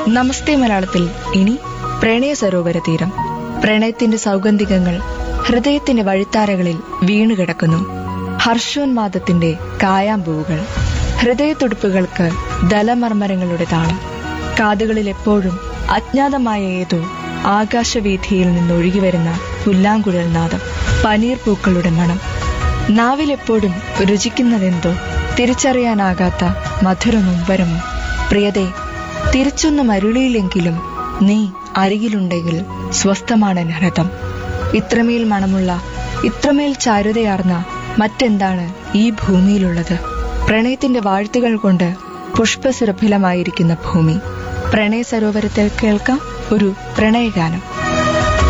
നമസ്തേ മലയാളത്തിൽ ഇനി പ്രണയ സരോവര തീരം പ്രണയത്തിന്റെ സൗഗന്ധികങ്ങൾ ഹൃദയത്തിന്റെ വഴിത്താരകളിൽ വീണുകിടക്കുന്നു ഹർഷോന്മാദത്തിന്റെ കായാമ്പൂവുകൾ ഹൃദയത്തുടുപ്പുകൾക്ക് ദലമർമരങ്ങളുടെ താളം കാതുകളിൽ എപ്പോഴും അജ്ഞാതമായ ഏതോ ആകാശവീഥിയിൽ നിന്നൊഴുകി വരുന്ന പുല്ലാങ്കുഴൽ നാദം പനീർ പൂക്കളുടെ മണം നാവിലെപ്പോഴും രുചിക്കുന്നതെന്തോ തിരിച്ചറിയാനാകാത്ത മധുര നൊമ്പരമോ പ്രിയതേ തിരിച്ചൊന്നും അരുളിയില്ലെങ്കിലും നീ അരികിലുണ്ടെങ്കിൽ സ്വസ്ഥമാണ് എൻ ഹൃദം ഇത്രമേൽ മണമുള്ള ഇത്രമേൽ ചാരുതയാർന്ന മറ്റെന്താണ് ഈ ഭൂമിയിലുള്ളത് പ്രണയത്തിന്റെ വാഴ്ത്തുകൾ കൊണ്ട് പുഷ്പസുരഭിലമായിരിക്കുന്ന ഭൂമി പ്രണയ സരോവരത്തിൽ കേൾക്കാം ഒരു പ്രണയഗാനം